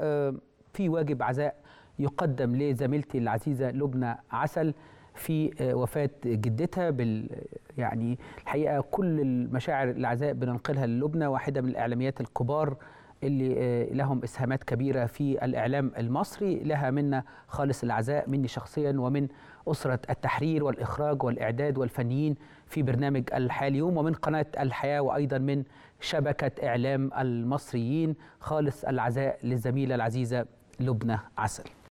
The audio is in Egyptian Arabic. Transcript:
آه، في واجب عزاء يقدم لزميلتي العزيزة لبنى عسل في آه، وفاة جدتها بال يعني الحقيقة كل المشاعر العزاء بننقلها للبنى واحدة من الإعلاميات الكبار اللي آه، لهم إسهامات كبيرة في الإعلام المصري لها منا خالص العزاء مني شخصيا ومن أسرة التحرير والإخراج والإعداد والفنيين في برنامج الحياة اليوم ومن قناة الحياة وأيضا من شبكة إعلام المصريين خالص العزاء للزميلة العزيزة لبنى عسل